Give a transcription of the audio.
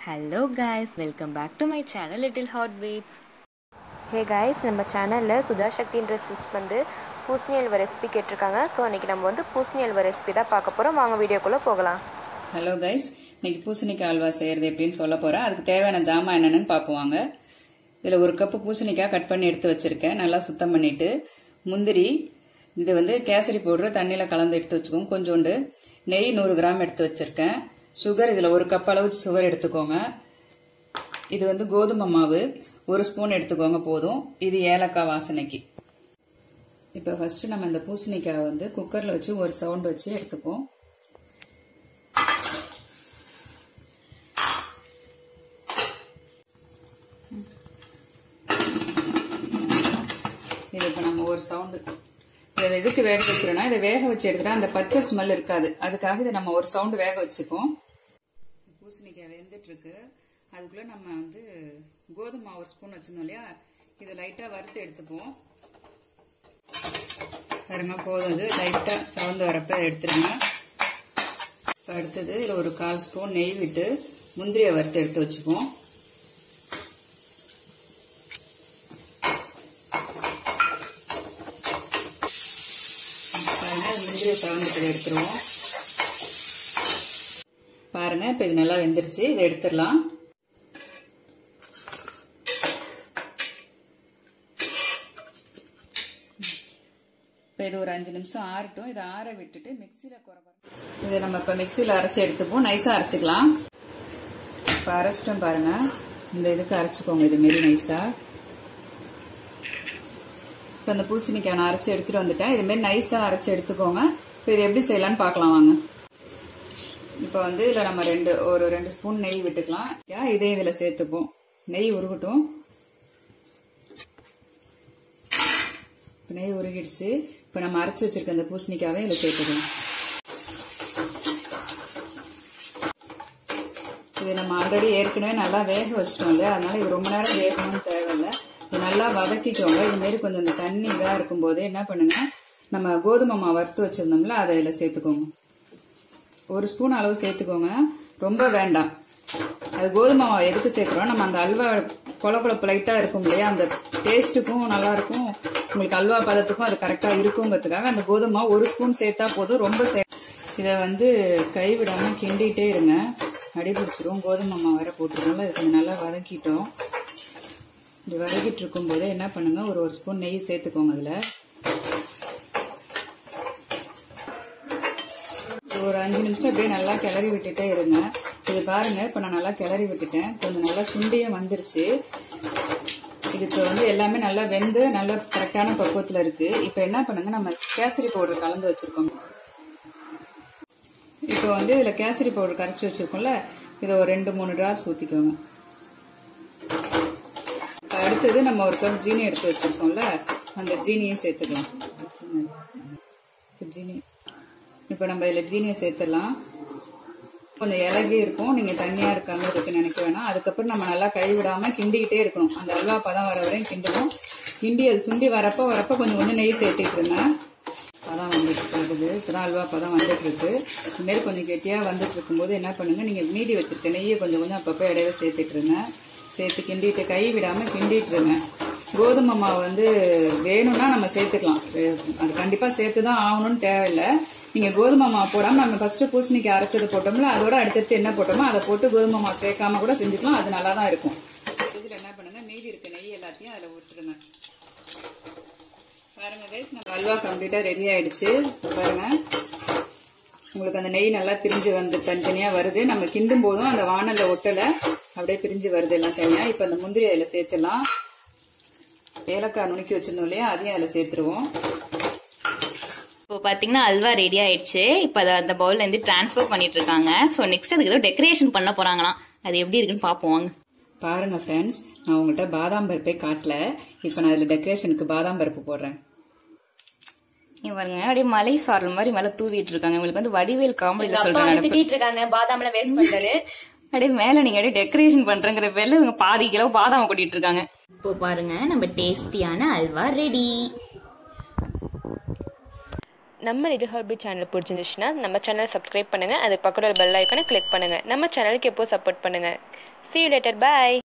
hello guys welcome back to my channel little hot beats hey guys நம்ம சேனலில் Sudha சக்தின்ற sis வந்து பூசணி halwa recipe கேட்டிருக்காங்க ஸோ அன்றைக்கி நம்ம வந்து பூசணி அல்வா ரெசிபி தான் பார்க்க போகிறோம் வாங்க வீடியோக்குள்ளே போகலாம் ஹலோ கைஸ் இன்னைக்கு பூசணிக்காய் அல்வா செய்யறது எப்படின்னு சொல்ல போறேன் அதுக்கு தேவையான ஜாமான் என்னென்னு பார்ப்போங்க இதில் ஒரு கப்பு பூசணிக்காய் கட் பண்ணி எடுத்து வச்சிருக்கேன் நல்லா சுத்தம் பண்ணிட்டு முந்திரி இது வந்து கேசரி பவுடர் தண்ணியில் கலந்து எடுத்து வச்சுக்கோங்க கொஞ்சோண்டு நெய் நூறு கிராம் எடுத்து வச்சிருக்கேன் சுகர் இதில் ஒரு கப் அளவு சுகர் எடுத்துக்கோங்க இது வந்து கோதுமை மாவு ஒரு ஸ்பூன் எடுத்துக்கோங்க போதும் இது ஏலக்காய் வாசனைக்கு இப்போ ஃபர்ஸ்ட் நம்ம இந்த பூசணிக்காய் வந்து குக்கரில் வச்சு ஒரு சவுண்ட் வச்சு எடுத்துப்போம் இது இப்போ நம்ம ஒரு சவுண்டு இதில் எதுக்கு வேக வைக்கிறோம்னா இதை வேக வச்சு எடுத்துட்டா அந்த பச்சை ஸ்மெல் இருக்காது அதுக்காக இதை நம்ம ஒரு சவுண்டு வேக வச்சுப்போம் பூசணிக்காய் வெந்துட்டு இருக்கு அதுக்குள்ள நம்ம வந்து கோதுமை மாவு ஒரு ஸ்பூன் வச்சிருந்தோம் இல்லையா இதை லைட்டாக வறுத்து எடுத்துப்போம் பாருங்க போதும் இது லைட்டாக சவுண்டு வரப்ப எடுத்துருங்க இப்போ அடுத்தது இதில் ஒரு கால் ஸ்பூன் நெய் விட்டு முந்திரியை வறுத்து எடுத்து வச்சுப்போம் பாருங்க முந்திரியை கலந்துட்டு எடுத்துருவோம் பாருங்க இப்போ இது நல்லா வெந்துருச்சு இதை எடுத்துடலாம் இப்போ இது ஒரு அஞ்சு நிமிஷம் ஆறட்டும் இதை ஆற விட்டுட்டு மிக்சியில் குறை இதை நம்ம இப்போ மிக்சியில் அரைச்சி எடுத்துப்போம் நைஸாக அரைச்சிக்கலாம் இப்போ அரைச்சிட்டோம் பாருங்க இந்த இதுக்கு அரைச்சிக்கோங்க இது மாரி நைஸாக இப்போ இந்த பூசணிக்காய் நான் அரைச்சி எடுத்துட்டு வந்துட்டேன் இது மாரி நைஸாக அரைச்சி எடுத்துக்கோங்க இப்போ இது எப்படி செய்யலாம்னு பார்க்கலாம் வாங்க இப்போ வந்து இதில் நம்ம ரெண்டு ஒரு ரெண்டு ஸ்பூன் நெய் விட்டுக்கலாம் இதே இதில் சேர்த்துப்போம் நெய் உருகட்டும் இப்போ நெய் உருகிடுச்சு இப்போ நம்ம அரைச்சி வச்சிருக்க இந்த பூசணிக்காவே இதில் சேர்த்துக்கலாம் இது நம்ம ஆல்ரெடி ஏற்கனவே நல்லா வேக வச்சிட்டோம் இல்லையா அதனால இது ரொம்ப நேரம் வேகணும்னு தேவையில்லை இது நல்லா வதக்கிக்கோங்க இது மாரி கொஞ்சம் இந்த தண்ணி இதாக இருக்கும்போது என்ன பண்ணுங்க நம்ம கோதுமை மாவு வறுத்து வச்சிருந்தோம்ல அதை இதில் சேர்த்துக்கோங்க ஒரு ஸ்பூன் அளவு சேர்த்துக்கோங்க ரொம்ப வேண்டாம் அது கோதுமை மாவு எதுக்கு சேர்க்குறோம் நம்ம அந்த அல்வா கொல கொழப்பு லைட்டாக இருக்கும் இல்லையா அந்த டேஸ்ட்டுக்கும் நல்லா இருக்கும் உங்களுக்கு அல்வா பதத்துக்கும் அது கரெக்டாக இருக்குங்கிறதுக்காக அந்த கோதுமை மாவு ஒரு ஸ்பூன் சேர்த்தா போதும் ரொம்ப சே இதை வந்து கைவிடாமல் கிண்டிகிட்டே இருங்க அடி பிடிச்சிரும் கோதுமை மாவு வேற போட்டுருக்கோம்ல இது கொஞ்சம் நல்லா வதக்கிட்டோம் இது வதக்கிட்டு இருக்கும்போது என்ன பண்ணுங்க ஒரு ஒரு ஸ்பூன் நெய் சேர்த்துக்கோங்க அதில் ஒரு அஞ்சு நிமிஷம் அப்படியே நல்லா கிளறி விட்டுட்டே இருங்க இது பாருங்க இப்போ நான் நல்லா கிளறி விட்டுட்டேன் கொஞ்சம் நல்லா சுண்டியும் வந்துருச்சு இதுக்கு வந்து எல்லாமே நல்லா வெந்து நல்ல கரெக்டான பக்குவத்தில் இருக்கு இப்போ என்ன பண்ணுங்க நம்ம கேசரி பவுடர் கலந்து வச்சிருக்கோம் இப்போ வந்து இதில் கேசரி பவுடர் கரைச்சி வச்சிருக்கோம்ல இதை ஒரு ரெண்டு மூணு டிராப்ஸ் ஊற்றிக்கோங்க அடுத்தது நம்ம ஒரு கப் ஜீனி எடுத்து வச்சிருக்கோம்ல அந்த ஜீனியும் சேர்த்துக்கலாம் ஜீனி இப்போ நம்ம இதில் ஜீனியை சேர்த்துடலாம் கொஞ்சம் இலகி இருக்கும் நீங்கள் தண்ணியாக இருக்காம இருக்கு நினைக்க வேணாம் அதுக்கப்புறம் நம்ம நல்லா கைவிடாமல் கிண்டிக்கிட்டே இருக்கணும் அந்த அல்வா பதம் வர வரையும் கிண்டணும் கிண்டி அது சுண்டி வரப்போ வரப்போ கொஞ்சம் கொஞ்சம் நெய் சேர்த்துட்டு இருந்தேன் பதம் வந்துட்டு இருக்குது இப்போதான் அல்வா பதம் வந்துட்டு இருக்கு இதுமாரி கொஞ்சம் கெட்டியாக வந்துட்டு இருக்கும்போது என்ன பண்ணுங்க நீங்கள் மீதி வச்சிருக்க நெய்யை கொஞ்சம் கொஞ்சம் அப்பப்போ இடையில சேர்த்துட்டு இருங்க சேர்த்து கிண்டிட்டு கை விடாமல் கிண்டிட்டு இருங்க கோதுமை மாவு வந்து வேணும்னா நம்ம சேர்த்துக்கலாம் அது கண்டிப்பாக சேர்த்து தான் ஆகணும்னு தேவையில்லை நீங்கள் கோதுமை மாவு போடாமல் நம்ம ஃபஸ்ட்டு பூசணிக்கு அரைச்சது போட்டோம்ல அதோட அடுத்தடுத்து என்ன போட்டோமோ அதை போட்டு கோதுமை மாவு சேர்க்காம கூட செஞ்சுக்கலாம் அது நல்லா தான் இருக்கும் இதில் என்ன பண்ணுங்க மீதி இருக்க நெய் எல்லாத்தையும் அதில் விட்டுருங்க பாருங்க கைஸ் நம்ம அல்வா கம்ப்ளீட்டாக ரெடி ஆயிடுச்சு பாருங்க உங்களுக்கு அந்த நெய் நல்லா பிரிஞ்சு வந்து தனித்தனியாக வருது நம்ம கிண்டும் போதும் அந்த வானல்ல ஒட்டலை அப்படியே பிரிஞ்சு வருது எல்லாம் தனியாக இப்போ அந்த முந்திரி அதில் சேர்த்துலாம் ஏலக்காய் நுணுக்கி வச்சிருந்தோம் இல்லையா அதையும் அதில் சேர்த்துருவோம் இப்போ பார்த்தீங்கன்னா அல்வா ரெடி ஆயிடுச்சு இப்போ அதை அந்த பவுல்ல இருந்து டிரான்ஸ்ஃபர் பண்ணிட்டு இருக்காங்க ஸோ நெக்ஸ்ட் அதுக்கு ஏதோ டெக்கரேஷன் பண்ண போறாங்களாம் அது எப்படி இருக்குன்னு பார்ப்போம் வாங்க பாருங்க ஃப்ரெண்ட்ஸ் நான் உங்கள்கிட்ட பாதாம் பருப்பே காட்டல இப்போ நான் இதில் டெக்கரேஷனுக்கு பாதாம் பருப்பு போடுறேன் இங்க பாருங்க அப்படியே மலை சாரல் மாதிரி மேல தூவிட்டு இருக்காங்க உங்களுக்கு வந்து வடிவேல் காமெடியில அப்பா வந்து சொல்றாங்க திட்டிட்டு இருக்காங்க பாதாம்ல வேஸ்ட் பண்றாரு அப்படியே மேல நீங்க அப்படியே டெக்கரேஷன் பண்றங்கிற பேர்ல இவங்க பாதி கிலோ பாதாம் கொட்டிட்டு இருக்காங்க இப்போ பாருங்க நம்ம டேஸ்டியான அல்வா ரெடி நம்ம லிட்டில் ஹார்பி சேனல் பிடிச்சிருந்துச்சுன்னா நம்ம சேனலை சப்ஸ்கிரைப் பண்ணுங்கள் அது பக்கத்தில் பெல் ஐக்கானை கிளிக் பண்ணுங்கள் நம்ம சேனலுக்கு எப்போ சப்போர்ட் பண்ணுங்கள் see you later bye